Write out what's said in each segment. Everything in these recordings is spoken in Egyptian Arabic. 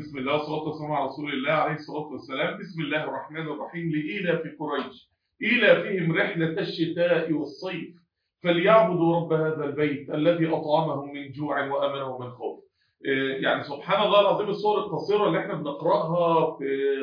بسم الله والصلاة والسلام على رسول الله عليه الصلاة والسلام بسم الله الرحمن الرحيم لإيلاف قريش إيلافهم رحلة الشتاء والصيف فليعبدوا رب هذا البيت الذي أطعمهم من جوع وأمنهم من خوف يعني سبحان الله العظيم الصور القصيرة اللي احنا بنقرأها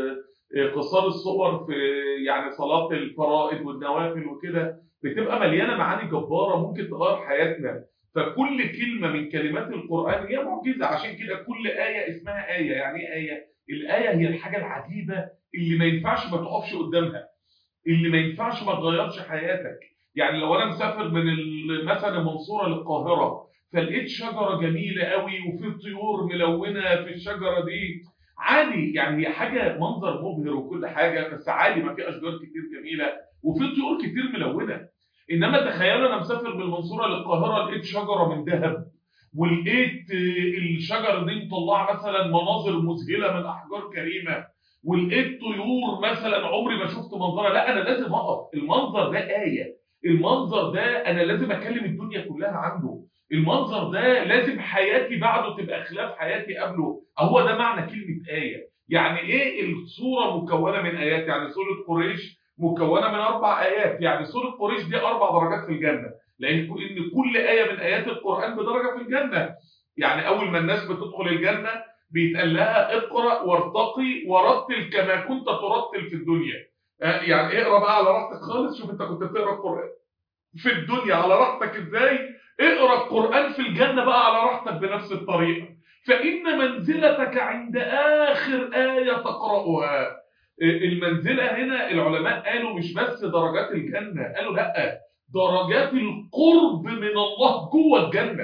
في قصار الصور في يعني صلاة الفرائض والنوافل وكده بتبقى مليانة معاني جبارة ممكن تغير حياتنا فكل كلمة من كلمات القرآن هي معجزة عشان كده كل آية اسمها آية يعني ايه آية؟ الآية هي الحاجة العجيبة اللي ما ينفعش ما تقفش قدامها اللي ما ينفعش ما تغيرش حياتك يعني لو أنا مسافر من مثلا المنصورة للقاهرة فلقيت شجرة جميلة قوي وفي طيور ملونة في الشجرة دي عادي يعني هي حاجة منظر مبهر وكل حاجة بس عادي ما في أشجار كتير جميلة وفي طيور كتير ملونة انما تخيل انا مسافر من المنصوره للقاهره لقيت شجره من ذهب ولقيت الشجره دي مطلعه مثلا مناظر مذهله من احجار كريمه ولقيت طيور مثلا عمري ما شفت منظرها لا انا لازم اقف المنظر ده ايه المنظر ده انا لازم اكلم الدنيا كلها عنده المنظر ده لازم حياتي بعده تبقى خلاف حياتي قبله هو ده معنى كلمه ايه يعني ايه الصوره مكونه من ايات يعني سوره قريش مكونه من اربع ايات يعني سوره قريش دي اربع درجات في الجنه لان ان كل ايه من ايات القران بدرجه في الجنه يعني اول ما الناس بتدخل الجنه بيتقال لها اقرا وارتقي ورتل كما كنت ترتل في الدنيا يعني اقرا بقى على راحتك خالص شوف انت كنت بتقرا القران في الدنيا على راحتك ازاي اقرا القران في الجنه بقى على راحتك بنفس الطريقه فان منزلتك عند اخر ايه تقراها المنزلة هنا العلماء قالوا مش بس درجات الجنة قالوا لا درجات القرب من الله جوه الجنة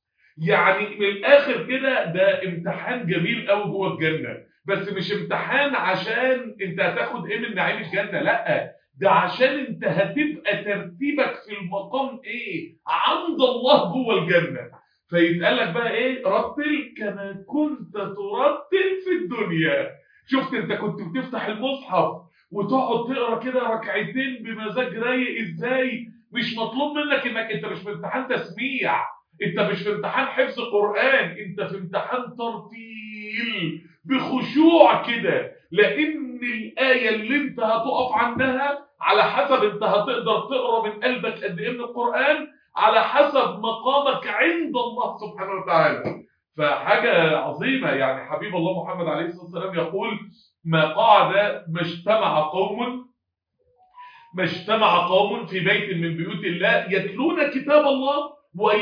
يعني من الآخر كده ده امتحان جميل قوي جوه الجنة بس مش امتحان عشان انت هتاخد ايه من نعيم الجنة لا ده عشان انت هتبقى ترتيبك في المقام ايه عند الله جوه الجنة فيتقال لك بقى ايه رتل كما كنت ترتل في الدنيا شفت انت كنت بتفتح المصحف وتقعد تقرا كده ركعتين بمزاج رايق ازاي مش مطلوب منك انك انت مش في امتحان تسميع انت مش في امتحان حفظ قران انت في امتحان ترتيل بخشوع كده لان الايه اللي انت هتقف عندها على حسب انت هتقدر تقرا من قلبك قد ايه من القران على حسب مقامك عند الله سبحانه وتعالى فحاجة عظيمة يعني حبيب الله محمد عليه الصلاة والسلام يقول ما قعد ما اجتمع قوم ما اجتمع قوم في بيت من بيوت الله يتلون كتاب الله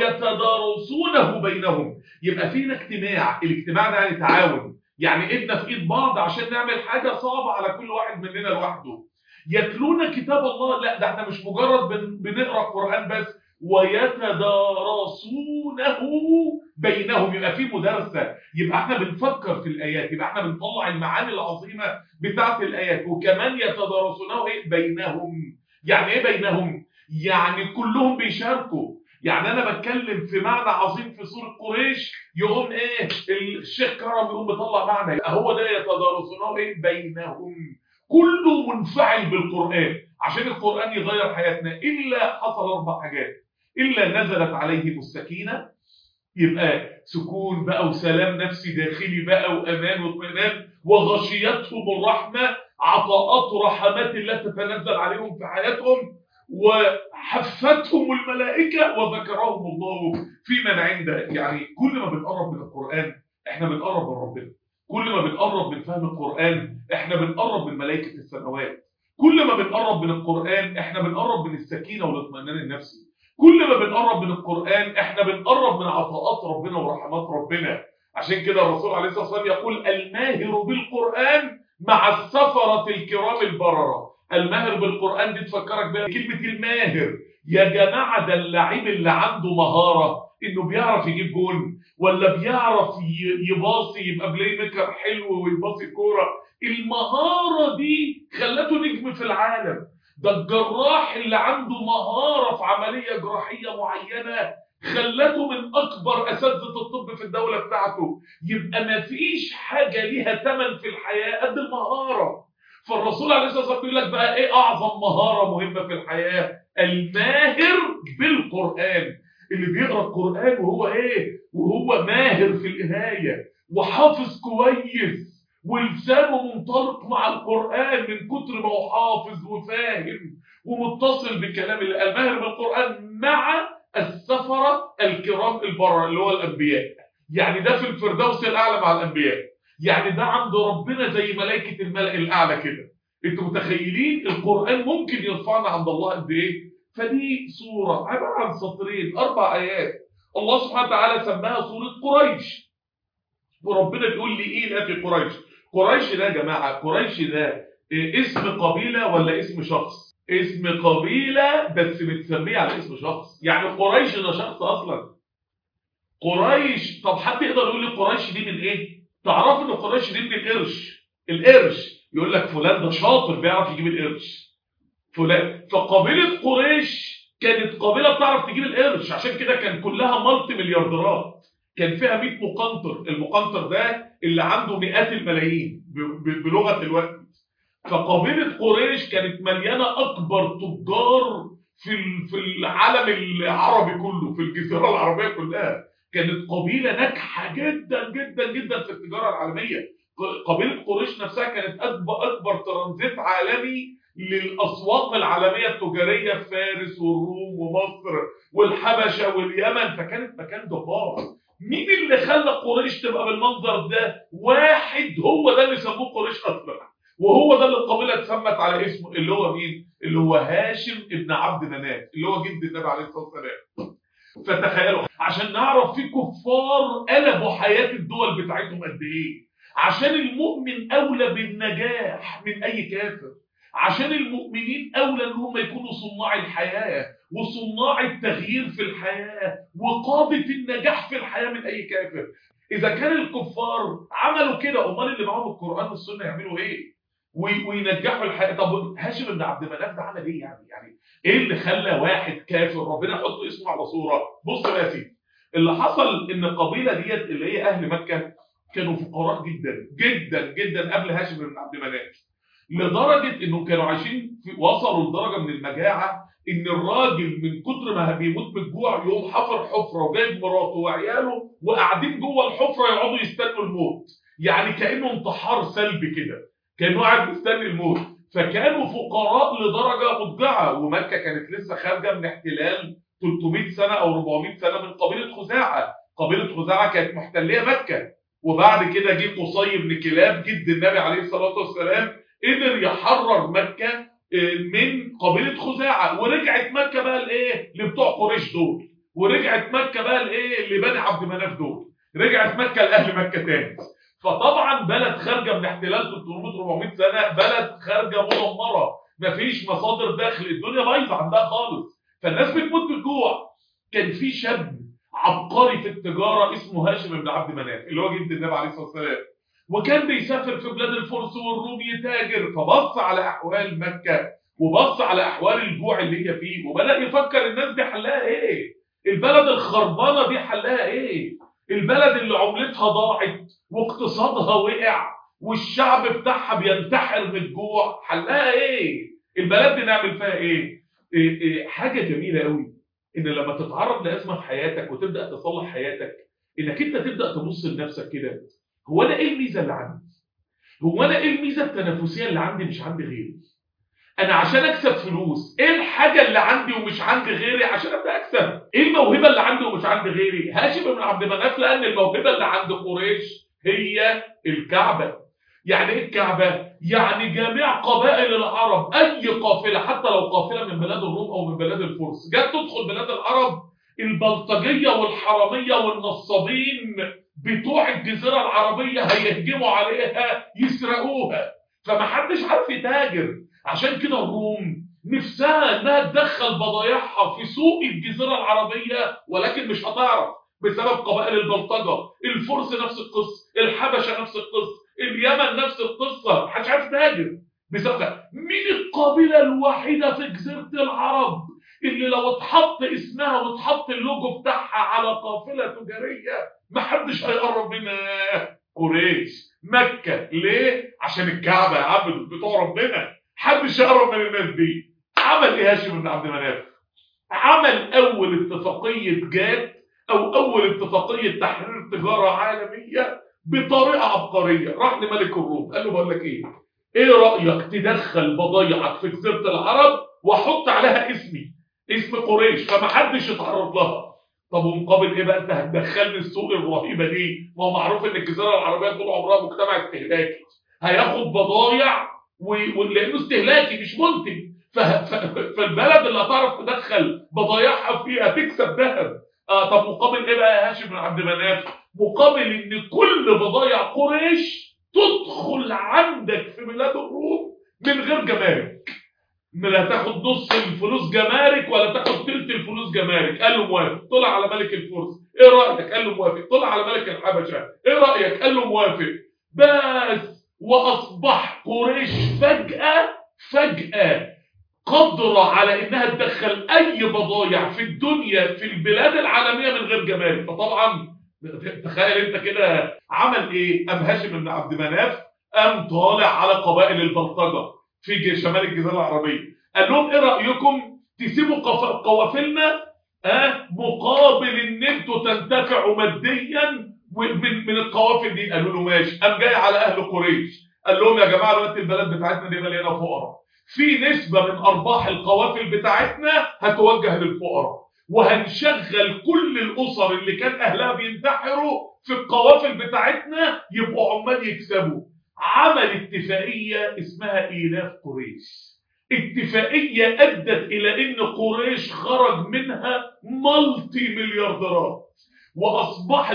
ويتدارسونه بينهم يبقى فينا اجتماع الاجتماع ده يعني تعاون يعني ايدنا في ايد بعض عشان نعمل حاجة صعبة على كل واحد مننا لوحده يتلون كتاب الله لا ده احنا مش مجرد بنقرا القرآن بس ويتدارسونه بينهم يبقى في مدارسة يبقى احنا بنفكر في الآيات يبقى احنا بنطلع المعاني العظيمة بتاعت الآيات وكمان يتدارسونه ايه بينهم يعني ايه بينهم يعني كلهم بيشاركوا يعني انا بتكلم في معنى عظيم في سورة قريش يقوم ايه الشيخ كرم يقوم بيطلع معنى يبقى هو ده يتدارسونه ايه بينهم كله منفعل بالقرآن عشان القرآن يغير حياتنا إلا حصل أربع حاجات إلا نزلت عليهم السكينة يبقى سكون بقى وسلام نفسي داخلي بقى وأمان واطمئنان وغشيتهم الرحمة عطاءات ورحمات الله تتنزل عليهم في حياتهم وحفتهم الملائكة وذكرهم الله في من عنده يعني كل ما بنقرب من القرآن احنا بنقرب من ربنا كل ما بنقرب من فهم القرآن احنا بنقرب من ملائكة السماوات كل ما بنقرب من القرآن احنا بنقرب من السكينة والاطمئنان النفسي كل ما بنقرب من القرآن احنا بنقرب من عطاءات ربنا ورحمات ربنا عشان كده الرسول عليه الصلاة والسلام يقول الماهر بالقرآن مع السفرة الكرام البررة الماهر بالقرآن دي تفكرك بها كلمة الماهر يا جماعة ده اللعيب اللي عنده مهارة انه بيعرف يجيب جون ولا بيعرف يباصي يبقى بلاي ميكر حلو ويباصي كوره المهاره دي خلته نجم في العالم ده الجراح اللي عنده مهاره في عمليه جراحيه معينه خلته من اكبر اساتذه الطب في الدوله بتاعته يبقى مفيش حاجه ليها ثمن في الحياه قد المهاره فالرسول عليه الصلاه والسلام بيقول لك بقى ايه اعظم مهاره مهمه في الحياه الماهر بالقران اللي بيقرا القران وهو ايه وهو ماهر في القرايه وحافظ كويس ولسانه منطلق مع القران من كتر ما هو حافظ وفاهم ومتصل بكلام الله الماهر بالقران مع السفره الكرام البرر اللي هو الانبياء يعني ده في الفردوس الاعلى مع الانبياء يعني ده عند ربنا زي ملائكه الملأ الاعلى كده انتوا متخيلين القران ممكن يرفعنا عند الله قد ايه فدي سوره عباره عن سطرين اربع ايات الله سبحانه وتعالى سماها سوره قريش وربنا بيقول لي ايه لا في قريش قريش ده يا جماعه قريش ده إيه اسم قبيله ولا اسم شخص اسم قبيله بس متسميه على اسم شخص يعني قريش ده شخص اصلا قريش طب حد يقدر يقول لي قريش دي من ايه تعرفوا ان قريش دي من القرش القرش يقول لك فلان ده شاطر بيعرف يجيب القرش فلان فقبيله قريش كانت قبيله بتعرف تجيب القرش عشان كده كان كلها مالتي مليارديرات كان فيها 100 مقنطر المقنطر ده اللي عنده مئات الملايين بلغه الوقت فقبيله قريش كانت مليانه اكبر تجار في في العالم العربي كله في الجزيره العربيه كلها كانت قبيله ناجحه جدا جدا جدا في التجاره العالميه قبيله قريش نفسها كانت اكبر اكبر ترانزيت عالمي للاسواق العالميه التجاريه في فارس والروم ومصر والحبشه واليمن فكانت مكان جبار مين اللي خلى قريش تبقى بالمنظر ده واحد هو ده اللي سموه قريش اصلا وهو ده اللي القبيله اتسمت على اسمه اللي هو مين اللي هو هاشم ابن عبد مناف اللي هو جد النبي عليه الصلاه والسلام فتخيلوا عشان نعرف في كفار قلبوا حياه الدول بتاعتهم قد ايه عشان المؤمن اولى بالنجاح من اي كافر عشان المؤمنين اولى ان هم يكونوا صناع الحياه وصناع التغيير في الحياه وقاده النجاح في الحياه من اي كافر اذا كان الكفار عملوا كده امال اللي معاهم القران والسنه يعملوا ايه وينجحوا الحياه طب هاشم بن عبد مناف ده عمل ايه يعني يعني ايه اللي خلى واحد كافر ربنا يحط اسمه على صوره بص يا سيدي اللي حصل ان القبيله ديت اللي هي اهل مكه كانوا فقراء جدا جدا جدا قبل هاشم بن عبد مناف لدرجه انهم كانوا عايشين في وصلوا لدرجه من المجاعه ان الراجل من كتر ما بيموت من الجوع يقوم حفر حفره وجايب مراته وعياله وقاعدين جوه الحفره يقعدوا يستنوا الموت يعني كانه انتحار سلبي كده كانه قاعد مستني الموت فكانوا فقراء لدرجه مضجعه ومكه كانت لسه خارجه من احتلال 300 سنه او 400 سنه من قبيله خزاعه قبيله خزاعه كانت محتليه مكه وبعد كده جه قصي بن كلاب جد النبي عليه الصلاه والسلام قدر يحرر مكه من قبيله خزاعه ورجعت مكه بقى لايه لبتوع قريش دول ورجعت مكه بقى لايه لبني عبد مناف دول رجعت مكه لاهل مكه تاني فطبعا بلد خارجه من احتلال 300 400 سنه بلد خارجه مدمره مفيش مصادر دخل الدنيا بايظه عندها خالص فالناس بتموت بالجوع كان في شاب عبقري في التجاره اسمه هاشم بن عبد مناف اللي هو جد النبي عليه الصلاه والسلام وكان بيسافر في بلاد الفرس والروم يتاجر فبص على احوال مكه وبص على احوال الجوع اللي هي فيه وبدا يفكر الناس دي حلها ايه البلد الخربانه دي حلها ايه البلد اللي عملتها ضاعت واقتصادها وقع والشعب بتاعها بينتحر من الجوع حلها ايه البلد دي نعمل فيها ايه, إيه, إيه حاجه جميله قوي ان لما تتعرض لازمه في حياتك وتبدا تصلح حياتك انك انت تبدا تبص لنفسك كده هو انا ايه الميزه اللي عندي هو انا ايه الميزه التنافسيه اللي عندي مش عند غيري انا عشان اكسب فلوس ايه الحاجه اللي عندي ومش عند غيري عشان ابدا اكسب ايه الموهبه اللي عندي ومش عند غيري هاشم بن عبد مناف لان الموهبه اللي عند قريش هي الكعبه يعني ايه الكعبه يعني جميع قبائل العرب اي قافله حتى لو قافله من بلاد الروم او من بلاد الفرس جت تدخل بلاد العرب البلطجيه والحراميه والنصابين بتوع الجزيره العربيه هيهجموا عليها يسرقوها فمحدش عارف يتاجر عشان كده الروم نفسها انها تدخل بضايعها في سوق الجزيره العربيه ولكن مش هتعرف بسبب قبائل البلطجه الفرس نفس القصه الحبشه نفس القصه اليمن نفس القصه محدش عارف يتاجر بسبب مين القبيله الوحيده في جزيره العرب اللي لو اتحط اسمها واتحط اللوجو بتاعها على قافله تجاريه محدش هيقرب منها قريش مكه ليه عشان الكعبه يا عم بتوع ربنا محدش يقرب من الناس دي عمل ايه هاشم بن عبد مناف عمل اول اتفاقيه جات او اول اتفاقيه تحرير تجاره عالميه بطريقه عبقريه راح لملك الروم قال له بقول لك ايه ايه رايك تدخل بضايعك في جزيره العرب واحط عليها اسمي اسم قريش فمحدش يتعرض لها طب ومقابل ايه بقى انت هتدخلني السوق الرهيبه دي ما هو معروف ان الجزيره العربيه طول عمرها مجتمع استهلاكي هياخد بضايع ولانه استهلاكي مش منتج ف... ف... فالبلد اللي هتعرف تدخل بضايعها فيها تكسب ذهب آه طب مقابل ايه بقى يا هاشم بن عبد مناف مقابل ان كل بضايع قريش تدخل عندك في بلاد الروم من غير جمارك لا تاخد نص الفلوس جمارك ولا تاخد تلت الفلوس جمارك قال له موافق طلع على ملك الفرس ايه رايك قال له موافق طلع على ملك الحبشه ايه رايك قال له موافق بس واصبح قريش فجاه فجاه قادره على انها تدخل اي بضايع في الدنيا في البلاد العالميه من غير جمارك فطبعا تخيل انت كده عمل ايه قام هاشم بن عبد مناف قام طالع على قبائل البلطجه في شمال الجزيره العربيه قال لهم ايه رايكم تسيبوا قوافلنا اه مقابل ان انتوا تنتفعوا ماديا من من القوافل دي قالوا له ماشي قام جاي على اهل قريش قال لهم يا جماعه دلوقتي البلد بتاعتنا دي مليانه فقراء في نسبه من ارباح القوافل بتاعتنا هتوجه للفقراء وهنشغل كل الاسر اللي كان اهلها بينتحروا في القوافل بتاعتنا يبقوا عمال يكسبوا عمل اتفاقيه اسمها ايلاف قريش اتفاقيه ادت الى ان قريش خرج منها ملتي مليارديرات واصبحت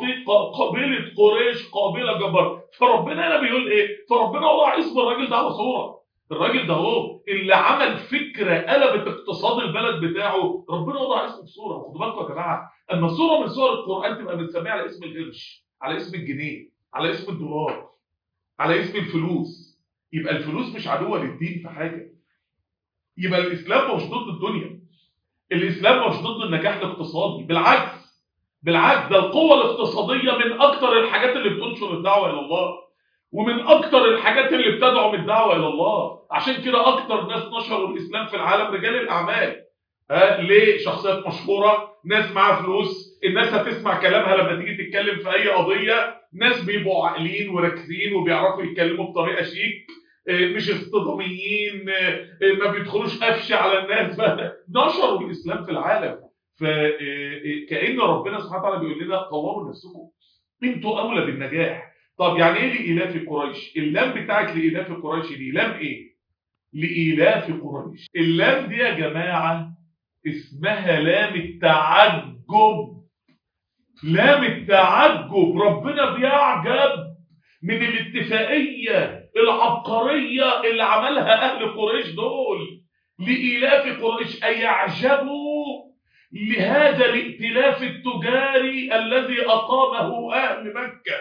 قبيله قريش قابله جبار فربنا هنا بيقول ايه فربنا وضع اسم الراجل ده على صوره الراجل ده هو اللي عمل فكره قلبت اقتصاد البلد بتاعه ربنا وضع اسمه في صوره خدوا بالكم يا جماعه اما صوره من صور القران تبقى بنسميها على اسم القرش على اسم الجنيه على اسم الدولار على اسم الفلوس يبقى الفلوس مش عدوه للدين في حاجه يبقى الاسلام مش ضد الدنيا الاسلام مش ضد النجاح الاقتصادي بالعكس بالعكس ده القوه الاقتصاديه من اكتر الحاجات اللي بتنشر الدعوه الى الله ومن اكتر الحاجات اللي بتدعم الدعوه الى الله عشان كده اكتر ناس نشروا الاسلام في العالم رجال الاعمال ها ليه شخصيات مشهوره ناس معاها فلوس الناس هتسمع كلامها لما تيجي تتكلم في اي قضيه ناس بيبقوا عاقلين وراكزين وبيعرفوا يتكلموا بطريقه شيك مش اصطداميين ما بيدخلوش قفش على الناس نشروا الاسلام في العالم فكأن ربنا سبحانه وتعالى بيقول لنا طوروا نفسكم انتوا اولى بالنجاح طب يعني ايه لإيلاف قريش اللام بتاعت لإيلاف قريش دي لام ايه لإيلاف قريش اللام دي يا جماعة اسمها لام التعجب لام التعجب ربنا بيعجب من الاتفاقية العبقرية اللي عملها أهل قريش دول لإيلاف قريش أي يعجبوا لهذا الائتلاف التجاري الذي أقامه أهل مكة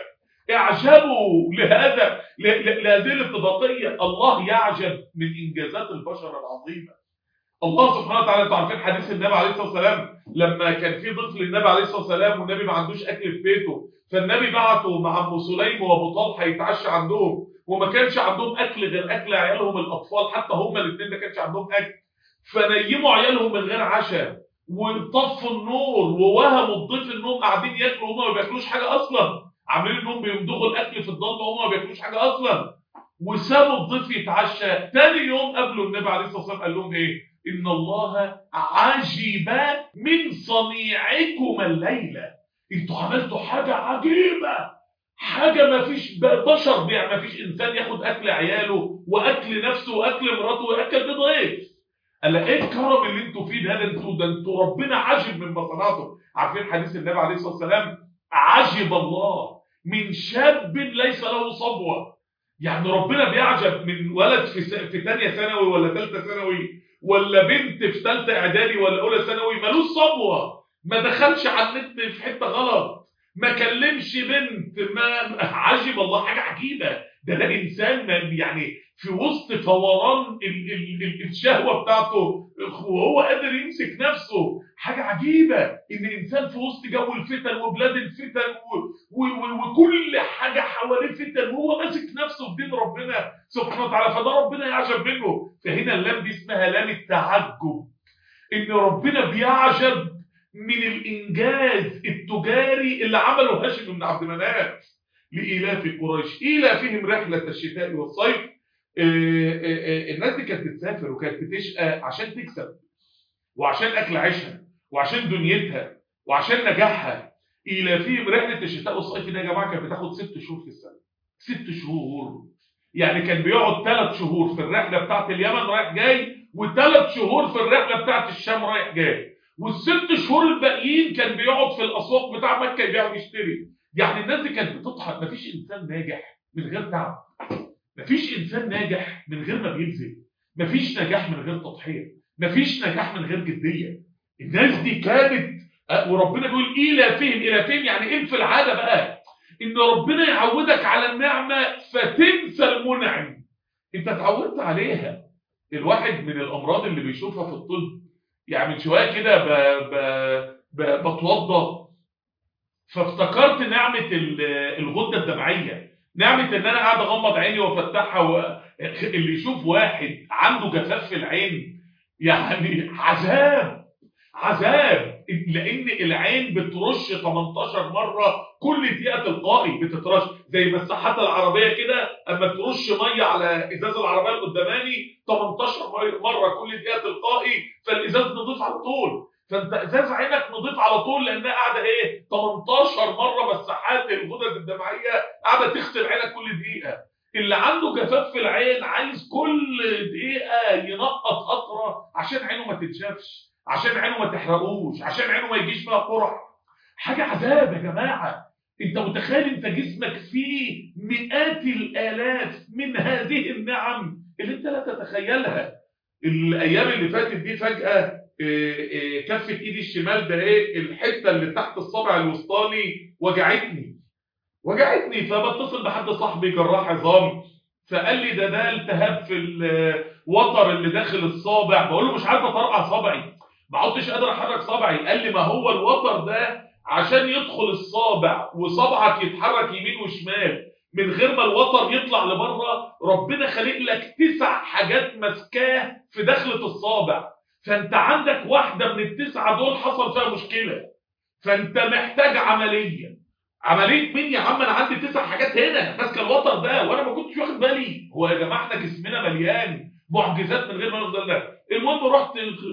اعجبوا لهذا لهذه الاتفاقية الله يعجب من إنجازات البشر العظيمة الله سبحانه وتعالى انتوا عارفين حديث النبي عليه الصلاه والسلام لما كان في ضيف للنبي عليه الصلاه والسلام والنبي ما عندوش اكل في بيته فالنبي بعته مع ام سليم وابو طلحه يتعشى عندهم وما كانش عندهم اكل غير اكل عيالهم الاطفال حتى هم الاثنين ما كانش عندهم اكل فنيموا عيالهم من غير عشاء وطفوا النور ووهموا الضيف انهم قاعدين ياكلوا وهم ما بياكلوش حاجه اصلا عاملين انهم بيمضغوا الاكل في الضلمه وهم ما بياكلوش حاجه اصلا وسابوا الضيف يتعشى تاني يوم قابلوا النبي عليه الصلاه والسلام قال لهم ايه ان الله عجب من صنيعكم الليله انتوا عملتوا حاجه عجيبه حاجه ما فيش بشر بيع ما فيش انسان ياخد اكل عياله واكل نفسه واكل مراته واكل بضيف قال ايه الكرم اللي انتوا فيه ده انتوا ده انتوا ربنا عجب مما صنعتم عارفين حديث النبي عليه الصلاه والسلام عجب الله من شاب ليس له صبوه يعني ربنا بيعجب من ولد في س... في ثانيه ثانوي ولا ثالثه ثانوي ولا بنت في ثالثه اعدادي ولا اولى ثانوي ملوش صبوه ما دخلش على النت في حته غلط ما كلمش بنت ما عجب الله حاجه عجيبه ده ده انسان يعني في وسط فوران ال ال ال الشهوه بتاعته وهو قادر يمسك نفسه حاجه عجيبه ان انسان في وسط جو الفتن وبلاد الفتن و و وكل حاجه حواليه فتن وهو ماسك نفسه في دين ربنا سبحانه وتعالى فده ربنا يعجب منه فهنا اللام دي اسمها لام التعجب ان ربنا بيعجب من الانجاز التجاري اللي عمله هاشم بن عبد مناف لإيلاف قريش إيلافهم رحلة الشتاء والصيف الناس دي كانت بتسافر وكانت بتشقى عشان تكسب وعشان أكل عيشها وعشان دنيتها وعشان نجاحها إيلافهم رحلة الشتاء والصيف دي يا جماعة كانت بتاخد ست شهور في السنة ست شهور يعني كان بيقعد ثلاث شهور في الرحلة بتاعت اليمن رايح جاي وثلاث شهور في الرحلة بتاعت الشام رايح جاي والست شهور الباقيين كان بيقعد في الأسواق بتاع مكة يبيع ويشتري يعني الناس دي كانت بتضحك مفيش انسان ناجح من غير تعب مفيش انسان ناجح من غير ما بيبذل مفيش نجاح من غير تضحيه مفيش نجاح من غير جديه الناس دي كانت وربنا بيقول الى فين الى فين يعني ايه في العاده بقى ان ربنا يعودك على النعمه فتنسى المنعم انت اتعودت عليها الواحد من الامراض اللي بيشوفها في الطب يعني من شويه كده ب... ب... ب... بتوضى فافتكرت نعمة الغدة الدمعية نعمة ان انا قاعد اغمض عيني وافتحها و... اللي يشوف واحد عنده جفاف في العين يعني عذاب عذاب لان العين بترش 18 مرة كل دقيقة تلقائي بتترش زي مساحات العربية كده اما ترش مية على ازاز العربية القداماني 18 مرة كل دقيقة تلقائي فالازاز نضيف على طول فانت ازاز عينك نضيف على طول لانها قاعده ايه 18 مره مساحات الغدد الدمعيه قاعده تغسل عينك كل دقيقه اللي عنده جفاف في العين عايز كل دقيقه ينقط قطره عشان عينه ما تتشافش عشان عينه ما تحرقوش عشان عينه ما يجيش فيها قرح حاجه عذاب يا جماعه انت متخيل انت جسمك فيه مئات الالاف من هذه النعم اللي انت لا تتخيلها الايام اللي فاتت دي فجاه كفة ايدي الشمال ده ايه الحتة اللي تحت الصابع الوسطاني وجعتني وجعتني فبتصل بحد صاحبي جراح عظام فقال لي ده ده التهاب في الوتر اللي داخل الصابع بقول له مش عارف اطرقع صابعي ما عدتش قادر احرك صابعي قال لي ما هو الوتر ده عشان يدخل الصابع وصبعك يتحرك يمين وشمال من غير ما الوتر يطلع لبره ربنا خلق لك تسع حاجات ماسكاه في دخلة الصابع فانت عندك واحدة من التسعة دول حصل فيها مشكلة فانت محتاج عملية عملية مين يا عم انا عندي تسع حاجات هنا ماسكه الوتر ده وانا ما كنتش واخد بالي هو يا جماعه احنا جسمنا مليان معجزات من غير ما ناخد بالنا المهم رحت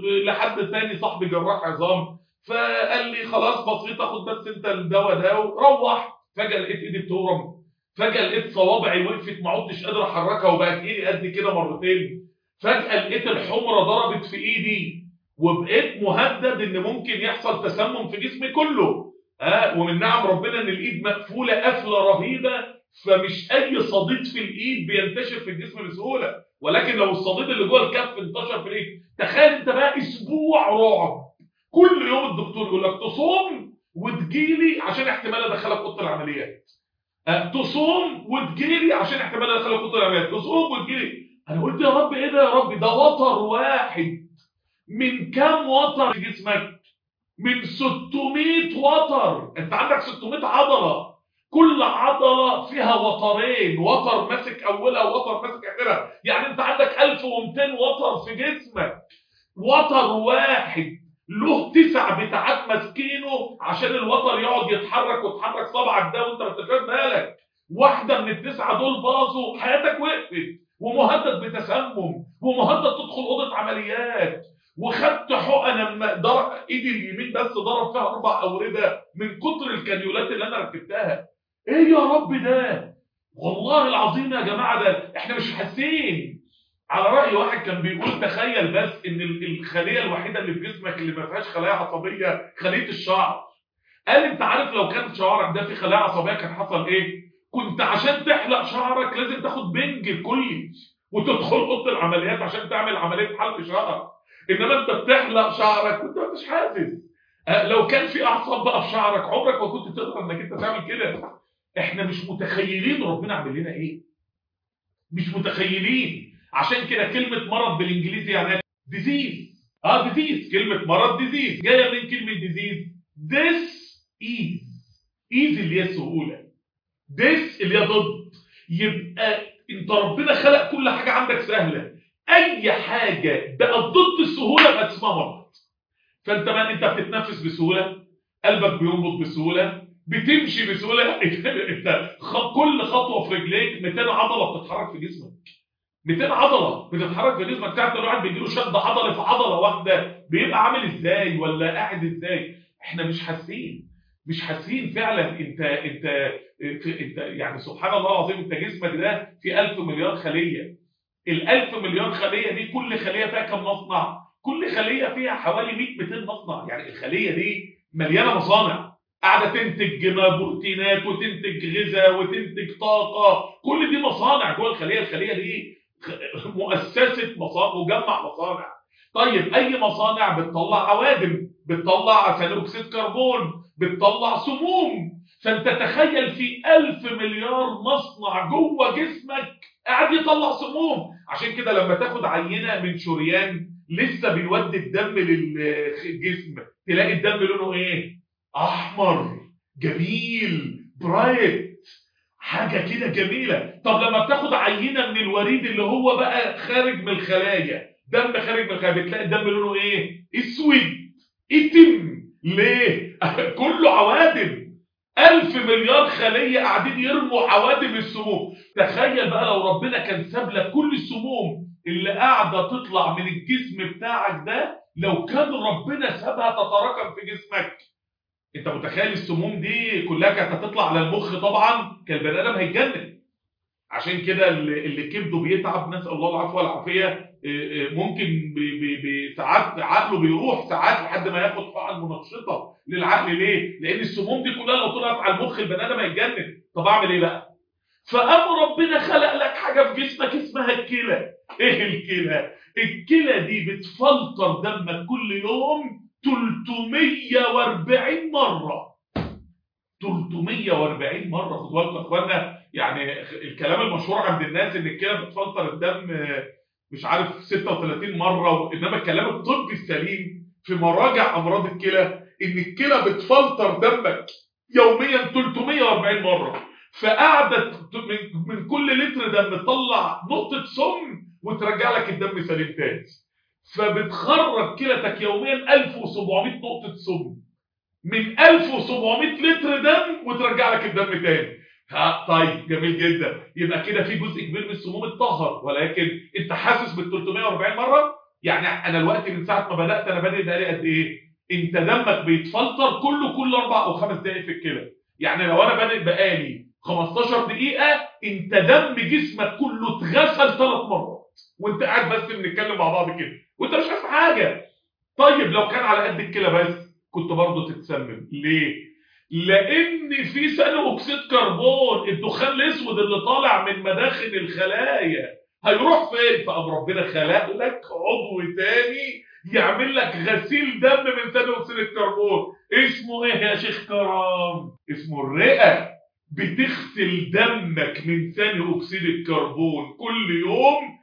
لحد تاني صاحبي جراح عظام فقال لي خلاص بسيطه خد بس انت الدواء ده وروح فجاه لقيت ايدي بتورم فجاه لقيت صوابعي وقفت ما عدتش قادر احركها وبقت ايدي قد كده مرتين فجاه لقيت الحمره ضربت في ايدي وبقيت مهدد ان ممكن يحصل تسمم في جسمي كله ها ومن نعم ربنا ان الايد مقفوله قفله رهيبه فمش اي صديد في الايد بينتشر في الجسم بسهوله ولكن لو الصديد اللي جوه الكف انتشر في الايد تخيل انت بقى اسبوع رعب كل يوم الدكتور يقول لك تصوم وتجيلي عشان احتمال ادخلك اوضه العمليات أه تصوم وتجيلي عشان احتمال ادخلك اوضه العمليات تصوم وتجيلي انا قلت يا رب ايه ده يا رب ده وتر واحد من كام وتر في جسمك من 600 وتر انت عندك 600 عضلة كل عضلة فيها وترين وتر ماسك اولها ووتر ماسك اخرها يعني انت عندك 1200 وتر في جسمك وتر واحد له تسع بتاعات ماسكينه عشان الوتر يقعد يتحرك وتحرك صبعك ده وانت ما انتش واخد بالك واحده من التسعه دول باظوا حياتك وقفت ومهدد بتسمم ومهدد تدخل اوضه عمليات وخدت حقنه لما ضرب ايدي اليمين بس ضرب فيها اربع اورده من كتر الكانيولات اللي انا ركبتها ايه يا رب ده والله العظيم يا جماعه ده احنا مش حاسين على راي واحد كان بيقول تخيل بس ان الخليه الوحيده اللي في جسمك اللي ما فيهاش خلايا عصبيه خليه الشعر قال انت عارف لو كان شعرك ده فيه خلايا عصبيه كان حصل ايه كنت عشان تحلق شعرك لازم تاخد بنج كلي وتدخل اوضه العمليات عشان تعمل عمليه حلق شعر انما انت بتحلق شعرك وانت مش حاسس أه لو كان في اعصاب بقى في شعرك عمرك ما كنت تقدر انك انت تعمل كده احنا مش متخيلين ربنا عامل لنا ايه مش متخيلين عشان كده كلمه مرض بالانجليزي يعني ديزيز اه ديزيز كلمه مرض ديزيز جايه من كلمه ديزيز this is easy اللي هي السهوله this اللي هي ضد يبقى انت ربنا خلق كل حاجه عندك سهله اي حاجه بقت ضد السهوله بقت اسمها مرض فانت ما انت بتتنفس بسهوله قلبك بينبض بسهوله بتمشي بسهوله انت خ- كل خطوه في رجليك 200 عضله بتتحرك في جسمك 200 عضله بتتحرك في جسمك تعرف الواحد بيجيله شد عضلي في عضله واحده بيبقى عامل ازاي ولا قاعد ازاي احنا مش حاسين مش حاسين فعلا انت انت في انت يعني سبحان الله العظيم انت جسمك ده فيه 1000 مليار خليه ال 1000 مليار خليه دي كل خليه فيها كم مصنع كل خليه فيها حوالي 100 200 مصنع يعني الخليه دي مليانه مصانع قاعده تنتج بروتينات وتنتج غذاء وتنتج طاقه كل دي مصانع جوه الخليه الخليه دي خ- مؤسسه مصانع مجمع مصانع طيب اي مصانع بتطلع عوادم بتطلع ثاني اكسيد كربون بتطلع سموم فانت تخيل في ألف مليار مصنع جوه جسمك قاعد يطلع سموم عشان كده لما تاخد عينه من شريان لسه بيودي الدم للجسم تلاقي الدم لونه ايه احمر جميل برايت حاجه كده جميله طب لما بتاخد عينه من الوريد اللي هو بقى خارج من الخلايا دم خارج من الخلايا بتلاقي الدم لونه ايه اسود اتم ليه كله عوادم ألف مليار خلية قاعدين يرموا عوادم السموم تخيل بقى لو ربنا كان ساب لك كل السموم اللي قاعدة تطلع من الجسم بتاعك ده لو كان ربنا سابها تتراكم في جسمك انت متخيل السموم دي كلها كانت هتطلع على المخ طبعا كان البني ادم هيتجنن عشان كده اللي اللي كبده بيتعب نسال الله العفو والعافيه إيه، إيه، ممكن بي- بي- بي- ساعات عقله بيروح ساعات لحد ما ياخد حقن منشطه للعقل ليه؟ لان السموم دي كلها لو طلعت على المخ البني ادم هيتجنن طب اعمل ايه بقى؟ فقام ربنا خلق لك حاجه في جسمك اسمها الكلى ايه الكلى؟ الكلى دي بتفلتر دمك كل يوم 340 مره 340 مره خدوا بالكم يا اخوانا يعني الكلام المشهور عند الناس ان الكلى بتفلتر الدم آه، مش عارف 36 مره انما الكلام الطبي السليم في مراجع امراض الكلى ان الكلى بتفلتر دمك يوميا 340 مره فقعدت من, من كل لتر دم تطلع نقطه سم وترجع لك الدم سليم تاني فبتخرج كلتك يوميا 1700 نقطه سم من 1700 لتر دم وترجع لك الدم تاني ها طيب جميل جدا يبقى كده في جزء كبير من السموم اتطهر ولكن انت حاسس بال 340 مره يعني انا الوقت من ساعه ما بدات انا بادئ بقالي قد ايه انت دمك بيتفلتر كله كل اربع او خمس دقائق في الكلى يعني لو انا بادئ بقالي 15 دقيقه انت دم جسمك كله اتغسل ثلاث مرات وانت قاعد بس بنتكلم مع بعض كده وانت مش حاسس حاجه طيب لو كان على قد الكلى بس كنت برضه تتسمم ليه لان في ثاني اكسيد كربون الدخان الاسود اللي طالع من مداخل الخلايا هيروح فين فقام ربنا خلق لك عضو تاني يعمل لك غسيل دم من ثاني اكسيد الكربون اسمه ايه يا شيخ كرام اسمه الرئه بتغسل دمك من ثاني اكسيد الكربون كل يوم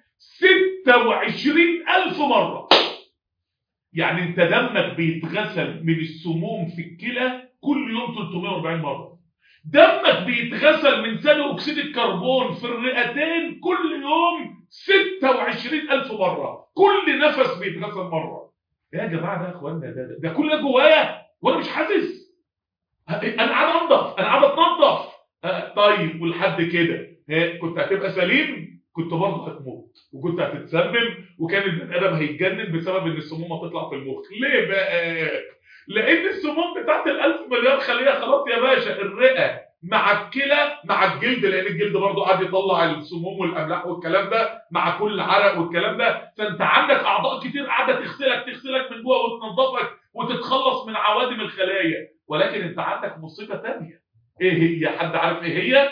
26000 مره يعني انت دمك بيتغسل من السموم في الكلى كل يوم 340 مره دمك بيتغسل من ثاني اكسيد الكربون في الرئتين كل يوم 26000 مره كل نفس بيتغسل مره يا جماعه ده يا اخوانا ده, ده, ده كل ده جوايا وانا مش حاسس انا قاعد انضف انا قاعد اتنضف آه، طيب ولحد كده ها، كنت هتبقى سليم كنت برضه هتموت وكنت هتتسمم وكان البني ادم هيتجنن بسبب ان السموم هتطلع في المخ ليه بقى لان السموم بتاعت الألف مليار خليه خلاص يا باشا الرئه مع الكلى مع الجلد لان الجلد برضه قاعد يطلع السموم والاملاح والكلام ده مع كل عرق والكلام ده فانت عندك اعضاء كتير قاعده تغسلك تغسلك من جوه وتنظفك وتتخلص من عوادم الخلايا ولكن انت عندك مصيبه ثانيه ايه هي حد عارف ايه هي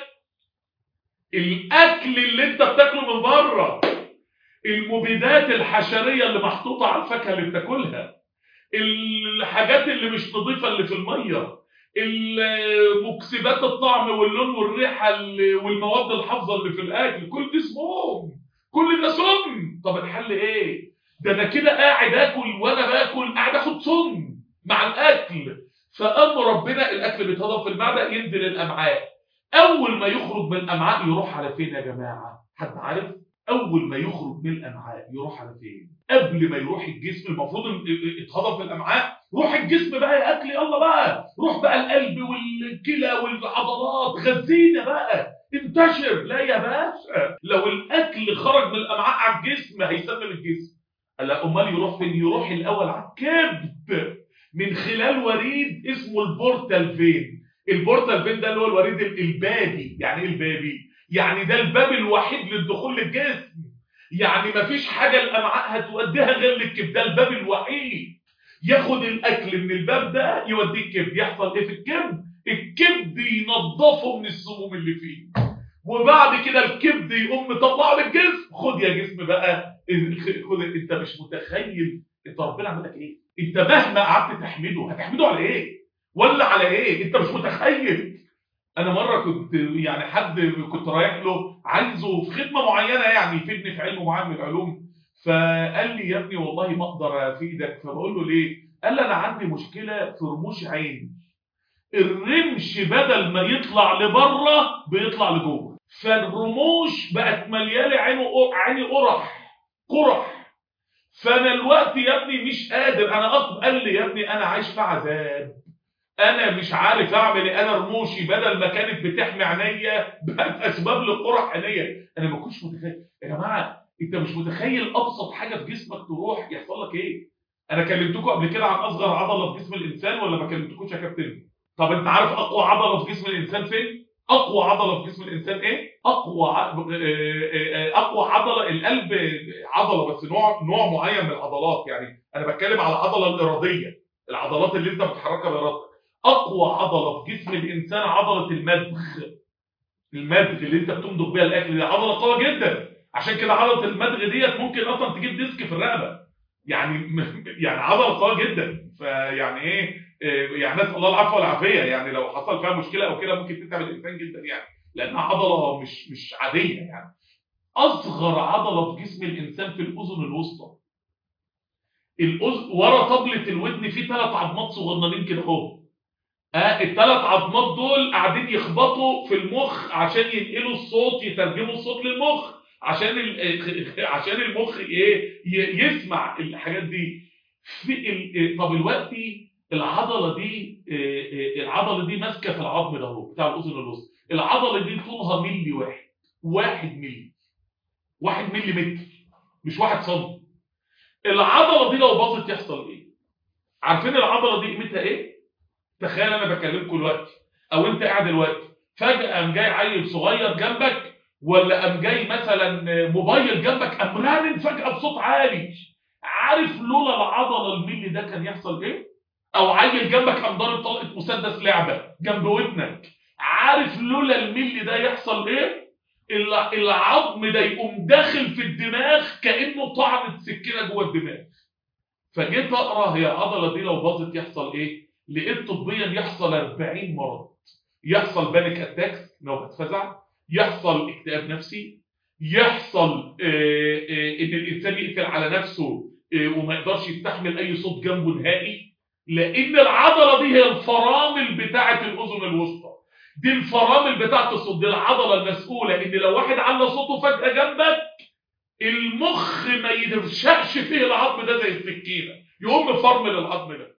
الاكل اللي انت بتاكله من بره المبيدات الحشريه اللي محطوطه على الفاكهه اللي بتاكلها الحاجات اللي مش نظيفه اللي في الميه المكسبات الطعم واللون والريحه اللي- والمواد الحافظه اللي في الاكل كل دي سموم كل ده سم طب الحل ايه ده انا كده قاعد اكل وانا باكل قاعد اخد سم مع الاكل فقام ربنا الاكل بيتهضم في المعده ينزل الامعاء اول ما يخرج من الامعاء يروح على فين يا جماعه حد عارف اول ما يخرج من الامعاء يروح على فين قبل ما يروح الجسم المفروض إن اتهضم في الامعاء روح الجسم بقى يا اكل يلا بقى روح بقى القلب والكلى والعضلات غذينا بقى انتشر لا يا باشا لو الاكل خرج من الامعاء على الجسم هيسمم الجسم لا امال يروح فين يروح الاول على الكبد من خلال وريد اسمه البورتال فين البورتال فين ده اللي هو الوريد البابي يعني ايه البابي يعني ده الباب الوحيد للدخول للجسم يعني مفيش حاجه الامعاء هتوديها غير للكبد ده الباب الوحيد ياخد الاكل من الباب ده يوديه الكبد يحصل ايه في الكبد الكبد ينظفه من السموم اللي فيه وبعد كده الكبد يقوم مطلعه للجسم خد يا جسم بقى خد انت مش متخيل انت ربنا عمل لك ايه انت مهما قعدت تحمده هتحمده على ايه ولا على ايه انت مش متخيل انا مره كنت يعني حد كنت رايح له عايزه في خدمه معينه يعني يفيدني في علم معين من العلوم فقال لي يا ابني والله ما اقدر افيدك فبقول له ليه قال لي انا عندي مشكله في رموش عيني الرمش بدل ما يطلع لبره بيطلع لجوه فالرموش بقت مليانه عينه عيني قرح قرح فانا الوقت يا ابني مش قادر انا أطب قال لي يا ابني انا عايش في عذاب انا مش عارف اعمل ايه انا رموشي بدل ما كانت بتحمي عينيا بقت اسباب لقرح عينيا انا ما كنتش متخيل يا جماعه انت مش متخيل ابسط حاجه في جسمك تروح يحصل لك ايه انا كلمتكم قبل كده عن اصغر عضله في جسم الانسان ولا ما كلمتكوش يا كابتن طب انت عارف اقوى عضله في جسم الانسان فين اقوى عضله في جسم الانسان ايه اقوى ع... اقوى عضله القلب عضله بس نوع نوع معين من العضلات يعني انا بتكلم على العضله الاراديه العضلات اللي انت بتحركها بارادتك اقوى عضله في جسم الانسان عضله المدغ المدغ اللي انت بتمضغ بيها الاكل دي عضله قويه جدا عشان كده عضله المدغ ديت ممكن اصلا تجيب ديسك في الرقبه يعني يعني عضله قويه جدا فيعني ايه يعني نسال الله العفو والعافيه يعني لو حصل فيها مشكله او كده ممكن تتعب الانسان جدا يعني لانها عضله مش مش عاديه يعني اصغر عضله في جسم الانسان في الاذن الوسطى الاذن ورا طبله الودن في ثلاث عظمات صغننين كده اهو اه الثلاث عظمات دول قاعدين يخبطوا في المخ عشان ينقلوا الصوت يترجموا الصوت للمخ عشان عشان المخ ايه يسمع الحاجات دي في طب دلوقتي العضله دي العضله دي ماسكه في العظم ده اهو بتاع الاذن الوسطى العضله دي طولها ملي واحد واحد ملي واحد ملي متر مش واحد سم العضله دي لو باظت يحصل ايه عارفين العضله دي قيمتها ايه تخيل انا بكلمكم دلوقتي او انت قاعد دلوقتي فجاه قام جاي عيل صغير جنبك ولا قام جاي مثلا موبايل جنبك قام رانن فجاه بصوت عالي عارف لولا العضله الملي ده كان يحصل ايه او عيل جنبك قام ضارب طلقه مسدس لعبه جنب ودنك عارف لولا الملي ده يحصل ايه العظم ده يقوم داخل في الدماغ كانه طعنه سكينه جوه الدماغ فجيت اقرا هي العضله دي لو باظت يحصل ايه لقيت طبيا يحصل 40 مرض يحصل بانيك اتاكس نوبه فزع يحصل اكتئاب نفسي يحصل آآ آآ ان الانسان يقفل على نفسه وما يقدرش يستحمل اي صوت جنبه نهائي لان العضله دي هي الفرامل بتاعه الاذن الوسطى دي الفرامل بتاعه الصوت دي العضله المسؤوله ان لو واحد على صوته فجاه جنبك المخ ما يرشقش فيه العظم ده زي السكينه يقوم مفرمل العظم ده